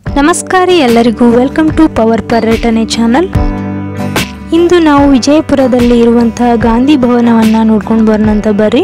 ನಮಸ್ಕಾರ ಎಲ್ಲರಿಗೂ welcome to power ಪರ್ಯಟನೆ ಚಾನಲ್ ಇಂದು ನಾವು ವಿಜಯಪುರದಲ್ಲಿ ಇರುವಂತಹ ಗಾಂಧಿ ಭವನವನ್ನ ನೋಡ್ಕೊಂಡು ಬರೋಣಂತ ಬರ್ರಿ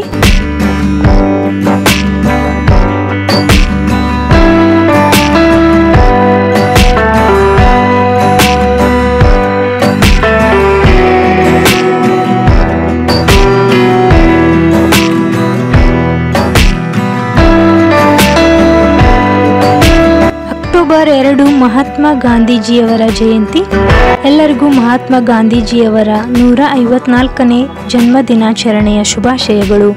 ಅಕ್ಟೋಬರ್ ಎರಡು ಮಹಾತ್ಮ ಗಾಂಧೀಜಿಯವರ ಜಯಂತಿ ಎಲ್ಲರಿಗೂ ಮಹಾತ್ಮ ಗಾಂಧೀಜಿಯವರ ನೂರ ಐವತ್ನಾಲ್ಕನೇ ಜನ್ಮ ದಿನಾಚರಣೆಯ ಶುಭಾಶಯಗಳು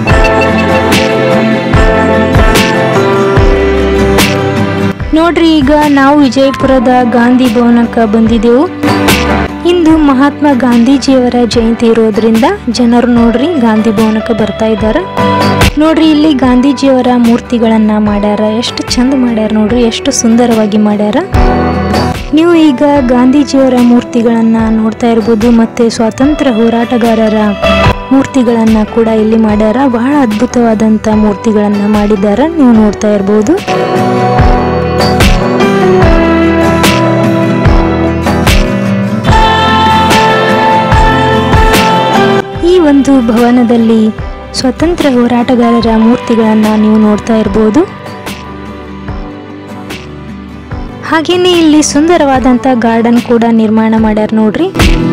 ನೋಡ್ರಿ ಈಗ ನಾವು ವಿಜಯಪುರದ ಗಾಂಧಿ ಭವನಕ್ಕೆ ಬಂದಿದ್ದೆವು ಇಂದು ಮಹಾತ್ಮ ಗಾಂಧೀಜಿಯವರ ಜಯಂತಿ ಇರೋದ್ರಿಂದ ಜನರು ನೋಡ್ರಿ ಗಾಂಧಿ ಭವನಕ್ಕೆ ಬರ್ತಾ ಇದ್ದಾರೆ ನೋಡ್ರಿ ಇಲ್ಲಿ ಗಾಂಧೀಜಿಯವರ ಮೂರ್ತಿಗಳನ್ನ ಮಾಡ್ಯಾರ ಎಷ್ಟು ಚಂದ ಮಾಡ್ಯಾರ ನೋಡ್ರಿ ಎಷ್ಟು ಸುಂದರವಾಗಿ ಮಾಡ್ಯಾರ ನೀವು ಈಗ ಗಾಂಧೀಜಿಯವರ ಮೂರ್ತಿಗಳನ್ನ ನೋಡ್ತಾ ಇರ್ಬೋದು ಮತ್ತೆ ಸ್ವಾತಂತ್ರ್ಯ ಹೋರಾಟಗಾರರ ಮೂರ್ತಿಗಳನ್ನ ಕೂಡ ಇಲ್ಲಿ ಮಾಡ್ಯಾರ ಬಹಳ ಅದ್ಭುತವಾದಂತ ಮೂರ್ತಿಗಳನ್ನ ಮಾಡಿದ್ದಾರೆ ನೀವು ನೋಡ್ತಾ ಇರ್ಬೋದು ಈ ಒಂದು ಭವನದಲ್ಲಿ ಸ್ವತಂತ್ರ ಹೋರಾಟಗಾರರ ಮೂರ್ತಿಗಳನ್ನ ನೀವು ನೋಡ್ತಾ ಇರ್ಬೋದು ಹಾಗೇನೆ ಇಲ್ಲಿ ಸುಂದರವಾದಂತ ಗಾರ್ಡನ್ ಕೂಡ ನಿರ್ಮಾಣ ಮಾಡ್ಯಾರ ನೋಡ್ರಿ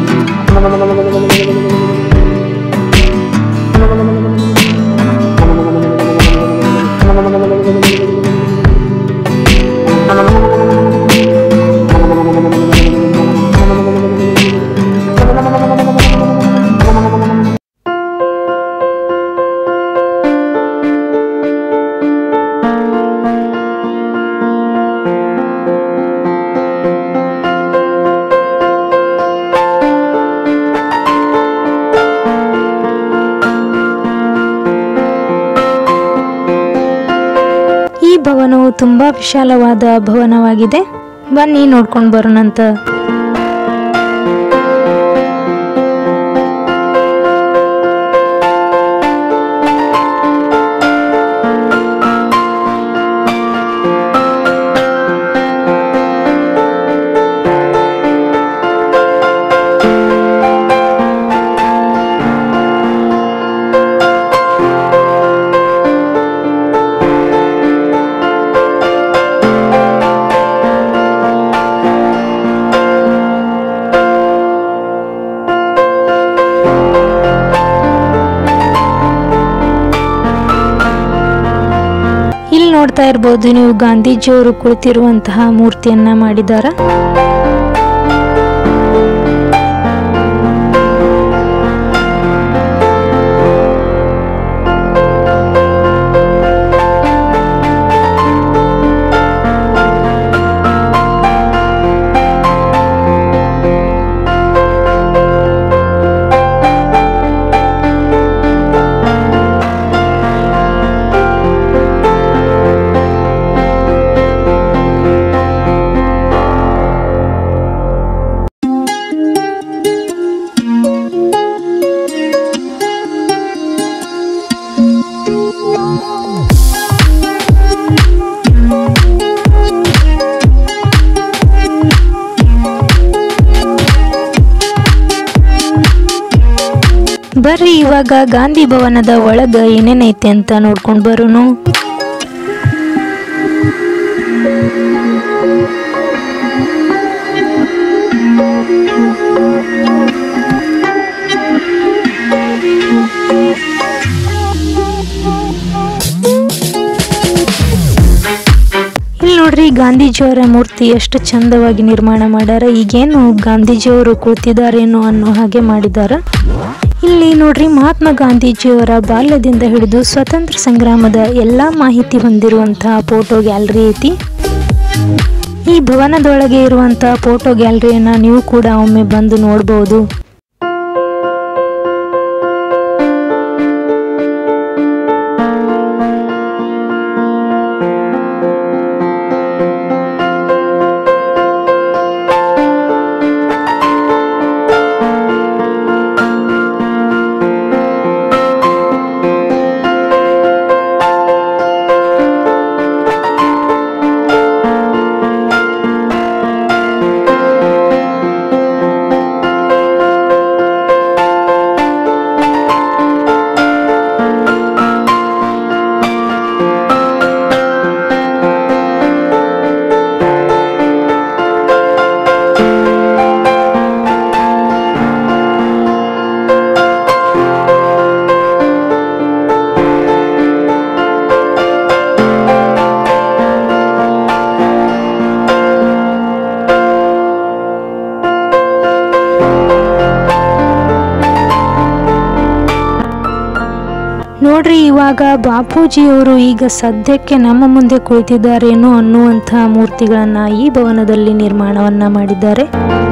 ಈ ಭವನವು ತುಂಬಾ ವಿಶಾಲವಾದ ಭವನವಾಗಿದೆ ಬನ್ನಿ ನೋಡ್ಕೊಂಡು ಬರೋಣಂತ ಇಲ್ಲಿ ನೋಡ್ತಾ ಇರ್ಬೋದು ನೀವು ಗಾಂಧೀಜಿಯವರು ಕುಳಿತಿರುವಂತಹ ಮೂರ್ತಿಯನ್ನ ಮಾಡಿದಾರ ಬರ್ರಿ ಇವಾಗ ಗಾಂಧಿ ಭವನದ ಒಳಗ ಏನೇನೈತೆ ಅಂತ ನೋಡ್ಕೊಂಡು ಬರೋನು ಇಲ್ಲಿ ನೋಡ್ರಿ ಗಾಂಧೀಜಿಯವರ ಮೂರ್ತಿ ಎಷ್ಟು ಚಂದವಾಗಿ ನಿರ್ಮಾಣ ಮಾಡ್ಯಾರ ಈಗೇನು ಗಾಂಧೀಜಿಯವರು ಕುಳಿತಿದ್ದಾರೇನೋ ಅನ್ನೋ ಹಾಗೆ ಮಾಡಿದಾರ ಇಲ್ಲಿ ನೋಡ್ರಿ ಮಹಾತ್ಮ ಗಾಂಧೀಜಿಯವರ ಬಾಲ್ಯದಿಂದ ಹಿಡಿದು ಸ್ವತಂತ್ರ ಸಂಗ್ರಾಮದ ಎಲ್ಲಾ ಮಾಹಿತಿ ಹೊಂದಿರುವಂತಹ ಫೋಟೋ ಗ್ಯಾಲರಿ ಐತಿ ಈ ಭವನದೊಳಗೆ ಇರುವಂತಹ ಫೋಟೋ ಗ್ಯಾಲರಿಯನ್ನ ನೀವು ಕೂಡ ಒಮ್ಮೆ ಬಂದು ನೋಡಬಹುದು ಇವಾಗ ಬಾಪೂಜಿಯವರು ಈಗ ಸದ್ಯಕ್ಕೆ ನಮ್ಮ ಮುಂದೆ ಕುಳಿತಿದ್ದಾರೇನೋ ಅನ್ನುವಂತಹ ಮೂರ್ತಿಗಳನ್ನು ಈ ಭವನದಲ್ಲಿ ನಿರ್ಮಾಣವನ್ನ ಮಾಡಿದ್ದಾರೆ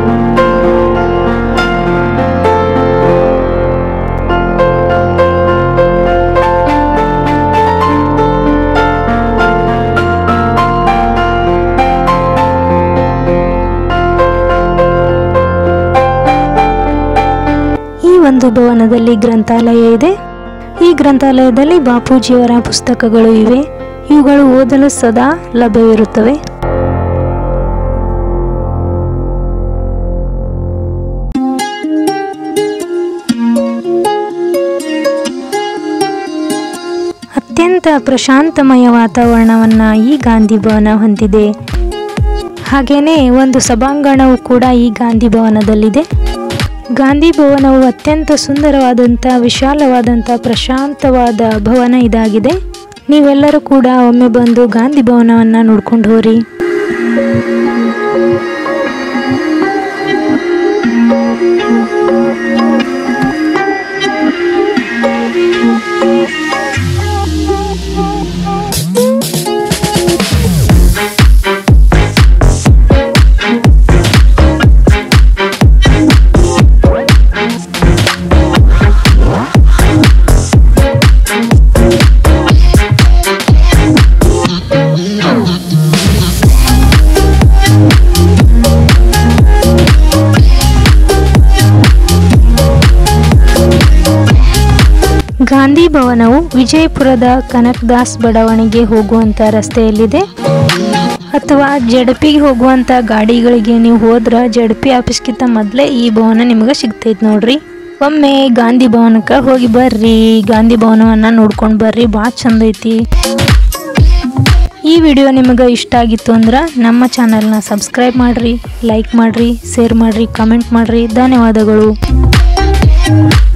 ಈ ಒಂದು ಭವನದಲ್ಲಿ ಗ್ರಂಥಾಲಯ ಇದೆ ಈ ಗ್ರಂಥಾಲಯದಲ್ಲಿ ಬಾಪೂಜಿಯವರ ಪುಸ್ತಕಗಳು ಇವೆ ಇವುಗಳು ಓದಲು ಸದಾ ಲಭ್ಯವಿರುತ್ತವೆ ಅತ್ಯಂತ ಪ್ರಶಾಂತಮಯ ವಾತಾವರಣವನ್ನ ಈ ಗಾಂಧಿ ಭವನ ಹೊಂದಿದೆ ಹಾಗೇನೆ ಒಂದು ಸಭಾಂಗಣವು ಕೂಡ ಈ ಗಾಂಧಿ ಭವನದಲ್ಲಿದೆ ಗಾಂಧಿ ಭವನವು ಅತ್ಯಂತ ಸುಂದರವಾದಂಥ ವಿಶಾಲವಾದಂಥ ಪ್ರಶಾಂತವಾದ ಭವನ ಇದಾಗಿದೆ ನೀವೆಲ್ಲರೂ ಕೂಡ ಒಮ್ಮೆ ಬಂದು ಗಾಂಧಿ ಭವನವನ್ನು ನೋಡ್ಕೊಂಡು ಹೋರಿ ಗಾಂಧಿ ಭವನವು ವಿಜಯಪುರದ ಕನಕದಾಸ್ ಬಡಾವಣೆಗೆ ಹೋಗುವಂತ ರಸ್ತೆಯಲ್ಲಿದೆ ಅಥವಾ ಜಡಪಿಗೆ ಹೋಗುವಂತ ಗಾಡಿಗಳಿಗೆ ನೀವು ಹೋದ್ರ ಜಡಪಿ ಆಫೀಸ್ಗಿಂತ ಮೊದಲೇ ಈ ಭವನ ನಿಮಗೆ ಸಿಗ್ತೈತೆ ನೋಡ್ರಿ ಒಮ್ಮೆ ಗಾಂಧಿ ಭವನಕ್ಕೆ ಹೋಗಿ ಬರ್ರಿ ಗಾಂಧಿ ಭವನವನ್ನ ನೋಡ್ಕೊಂಡು ಬರ್ರಿ ಭಾಳ ಚಂದ ಐತಿ ಈ ವಿಡಿಯೋ ನಿಮಗೆ ಇಷ್ಟ ಆಗಿತ್ತು ಅಂದ್ರೆ ನಮ್ಮ ಚಾನಲ್ನ ಸಬ್ಸ್ಕ್ರೈಬ್ ಮಾಡಿರಿ ಲೈಕ್ ಮಾಡಿರಿ ಶೇರ್ ಮಾಡಿರಿ ಕಮೆಂಟ್ ಮಾಡಿರಿ ಧನ್ಯವಾದಗಳು